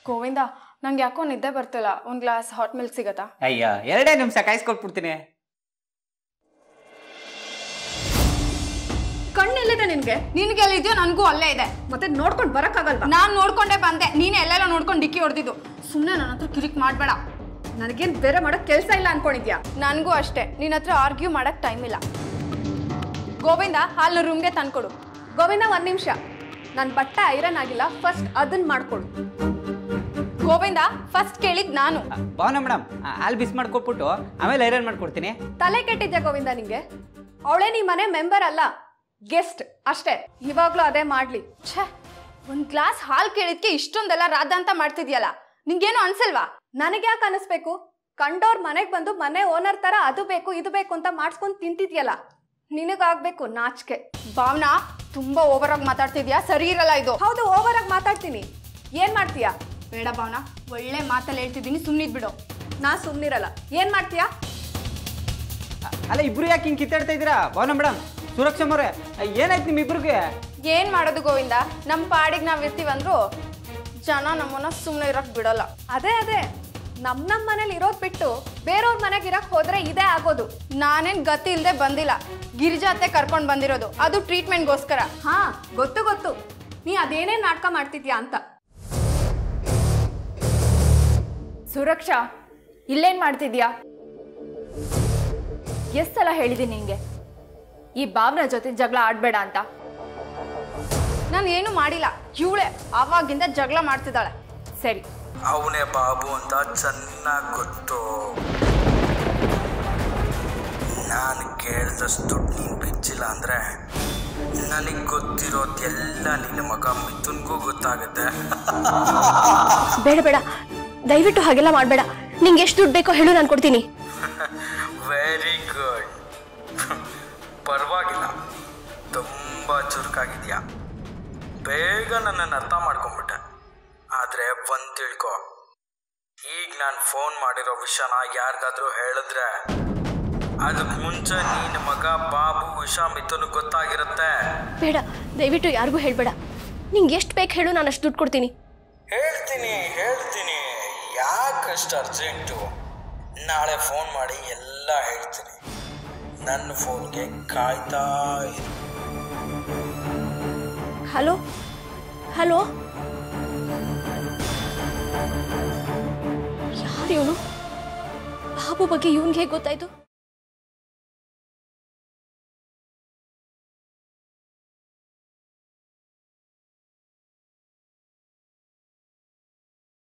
ಗೋವಿಂದ ನಂಗೆ ಯಾಕೋ ನಿದ್ದೆ ಬರ್ತಿಲ್ಲ ಒಂದು ಗ್ಲಾಸ್ ಹಾಟ್ ಮಿಲ್ಕ್ ಸಿಗತ್ತಾ ಅಯ್ಯ ಎರಡೇ ನಿಮಿಷ ಕಾಯಿಸ್ಕೊಟ್ಬಿಡ್ತೀನಿ ಕಣ್ಣೆಲ್ಲಿದೆ ನಿನ್ಗೆ ನಿನ್ಗೆ ಎಲ್ಲಿದ್ಯೋ ನನಗೂ ಅಲ್ಲೇ ಇದೆ ಮತ್ತೆ ನೋಡ್ಕೊಂಡು ಬರಕ್ಕಾಗಲ್ವಾ ನಾನು ನೋಡ್ಕೊಂಡೇ ಬಂದೆ ನೀನು ಎಲ್ಲೆಲ್ಲ ನೋಡ್ಕೊಂಡು ಡಿಕ್ಕಿ ಹೊಡೆದಿದ್ದು ಸುಮ್ಮನೆ ನನ್ನ ಹತ್ರ ಕಿರಿಕ್ ಮಾಡಬೇಡ ನನಗೇನ್ ಬೇರೆ ಮಾಡಕ್ ಕೆಲ್ಸ ಇಲ್ಲ ಅನ್ಕೊಂಡಿದ್ಯಾ ನನಗೂ ಅಷ್ಟೇ ನಿನ್ನ ಹತ್ರ ಆರ್ಗ್ಯೂ ಮಾಡಕ್ ಟೈಮ್ ಇಲ್ಲ ಗೋವಿಂದ ಹಾಲ್ನ ರೂಮ್ಗೆ ತಂದ್ಕೊಡು ಗೋವಿಂದ ಒಂದ್ ನಿಮಿಷ ನನ್ ಬಟ್ಟೆ ಐರನ್ ಆಗಿಲ್ಲ ಫಸ್ಟ್ ಅದನ್ನ ಮಾಡ್ಕೊಡು ಗೋವಿಂದ ಫಸ್ಟ್ ಕೇಳಿದ್ ನಾನು ಭಾವನ ಮೇಡಮ್ ಅಲ್ಲಿ ಬಿಸ್ ಮಾಡ್ಕೊಟ್ಬಿಟ್ಟು ಆಮೇಲೆ ಐರನ್ ಮಾಡ್ಕೊಡ್ತೀನಿ ತಲೆ ಕೆಟ್ಟಿದ್ಯಾ ಗೋವಿಂದ ನಿಂಗೆ ಅವಳೇ ನೀ ಮನೆ ಮೆಂಬರ್ ಅಲ್ಲ ಗೆಸ್ಟ್ ಅಷ್ಟೇ ಇವಾಗ್ಲೂ ಅದೇ ಮಾಡ್ಲಿ ಛೇ ಒಂದ್ ಗ್ಲಾಸ್ ಹಾಲ್ ಕೇಳಿದ್ಕೆ ಇಷ್ಟೊಂದೆಲ್ಲ ರಾಧ ಅಂತ ಮಾಡ್ತಿದ್ಯಲ್ಲ ನಿಂಗೇನು ಅನ್ಸಲ್ವಾ ನನಗೆ ಯಾಕೆ ಅನಿಸ್ಬೇಕು ಕಂಡೋರ್ ಮನೆಗ್ ಬಂದು ಮನೆ ಓನರ್ ತರ ಅದು ಬೇಕು ಇದು ಬೇಕು ಅಂತ ಮಾಡ್ಸ್ಕೊಂಡ್ ತಿಂತಿದ್ಯಲ್ಲ ನಿನಗಾಗ್ಬೇಕು ನಾಚಿಕೆ ಭಾವನಾ ತುಂಬಾ ಓವರ್ ಆಗಿ ಮಾತಾಡ್ತಿದ್ಯಾ ಸರಿ ಇರಲ್ಲ ಇದು ಹೌದು ಓವರ್ ಆಗಿ ಮಾತಾಡ್ತೀನಿ ಏನ್ ಮಾಡ್ತೀಯಾ ಬೇಡ ಭಾವನಾ ಒಳ್ಳೆ ಮಾತಲ್ಲಿ ಹೇಳ್ತಿದ್ದೀನಿ ಸುಮ್ಮನಿದ್ ಬಿಡು ನಾ ಸುಮ್ನಿರಲ್ಲ ಏನ್ ಮಾಡ್ತೀಯಾ ಅಲ್ಲ ಇಬ್ರು ಯಾಕೆ ಹಿಂಗೆ ಕಿತ್ತಾಡ್ತಾ ಇದ್ದೀರಾ ಭಾವನ ಮೇಡಮ್ ಸುರಕ್ಷಮ್ ಅವ್ರೆ ಏನಾಯ್ತು ನಿಮ್ ಇಬ್ರಿಗೆ ಏನ್ ಮಾಡೋದು ಗೋವಿಂದ ನಮ್ ಪಾಡಿಗೆ ನಾವ್ ಇರ್ತೀವಂದ್ರು ಜನ ನಮ್ಮನ್ನ ಸುಮ್ಮನೆ ಇರಕ್ ಬಿಡಲ್ಲ ಅದೇ ಅದೇ ನಮ್ ನಮ್ ಮನೇಲಿ ಇರೋದ್ ಬಿಟ್ಟು ಬೇರೆಯವ್ರ ಮನೆಗೆ ಇರಕ್ ಹೋದ್ರೆ ಇದೇ ಆಗೋದು ನಾನೇನ್ ಗತಿ ಇಲ್ದೆ ಬಂದಿಲ್ಲ ಗಿರಿಜಾ ಅತ್ತೆ ಕರ್ಕೊಂಡ್ ಬಂದಿರೋದು ಅದು ಟ್ರೀಟ್ಮೆಂಟ್ಗೋಸ್ಕರ ಹಾ ಗೊತ್ತು ಗೊತ್ತು ನೀ ಅದೇನೇನ್ ನಾಟಕ ಮಾಡ್ತಿದ್ಯಾ ಅಂತ ಸುರಕ್ಷಾ ಇಲ್ಲೇನ್ ಮಾಡ್ತಿದ್ಯಾ ಎಷ್ಟ್ ಸಲ ಹೇಳಿದ್ದೀನಿ ನಿಂಗೆ ಈ ಭಾವನ ಜೊತೆ ಜಗಳ ಆಡ್ಬೇಡ ಅಂತ ನಾನು ಏನು ಮಾಡಿಲ್ಲ ಇವಳೆ ಆವಾಗಿಂದ ಜಗಳ ಮಾಡ್ತಿದ್ದಾಳೆ ಸರಿ ಅವನೇ ಬಾಬು ಅಂತ ಚೆನ್ನಾಗಿ ಗೊತ್ತು ನಾನು ಕೇಳಿದಷ್ಟು ನೀನು ಬಿಚ್ಚಿಲ್ಲ ಅಂದರೆ ನನಗೆ ಗೊತ್ತಿರೋದೆಲ್ಲ ನಿನ್ನ ಮಗ ಮಿಥುನ್ಗೂ ಗೊತ್ತಾಗುತ್ತೆ ಬೇಡ ಬೇಡ ದಯವಿಟ್ಟು ಹಾಗೆಲ್ಲ ಮಾಡಬೇಡ ನಿಂಗೆ ಎಷ್ಟು ದುಡ್ಡು ಬೇಕೋ ಹೇಳು ನಾನು ಕೊಡ್ತೀನಿ ವೆರಿ ಗುಡ್ ಪರವಾಗಿಲ್ಲ ತುಂಬ ಚುರುಕಾಗಿದ್ಯಾ ಬೇಗ ನನ್ನನ್ನು ಅರ್ಥ ಮಾಡ್ಕೊಂಬಿಟ್ಟೆ ಆದರೆ ಒಂದು ತಿಳ್ಕೊ ಈಗ ನಾನು ಫೋನ್ ಮಾಡಿರೋ ವಿಷಯನ ಯಾರಿಗಾದ್ರೂ ಹೇಳಿದ್ರೆ ಅದಕ್ಕೆ ಮುಂಚೆ ನಿನ್ನ ಮಗ ಬಾಬು ವಿಷ ಮಿಥುನ್ ಗೊತ್ತಾಗಿರುತ್ತೆ ಬೇಡ ದಯವಿಟ್ಟು ಯಾರಿಗೂ ಹೇಳಬೇಡ ನಿಂಗೆ ಎಷ್ಟು ಬೇಕು ಹೇಳು ನಾನು ಅಷ್ಟು ದುಡ್ಡು ಕೊಡ್ತೀನಿ ಹೇಳ್ತೀನಿ ಹೇಳ್ತೀನಿ ಯಾಕಷ್ಟು ಅರ್ಜೆಂಟು ನಾಳೆ ಫೋನ್ ಮಾಡಿ ಎಲ್ಲ ಹೇಳ್ತೀನಿ ನನ್ನ ಫೋನ್ಗೆ ಕಾಯ್ತಾ ಇರು ಹಲೋ ಹಲೋ ಯಾರು ಇವನು ಬಾಬು ಬಗ್ಗೆ ಇವನ್ಗೆ ಹೇಗೆ ಗೊತ್ತಾಯ್ತು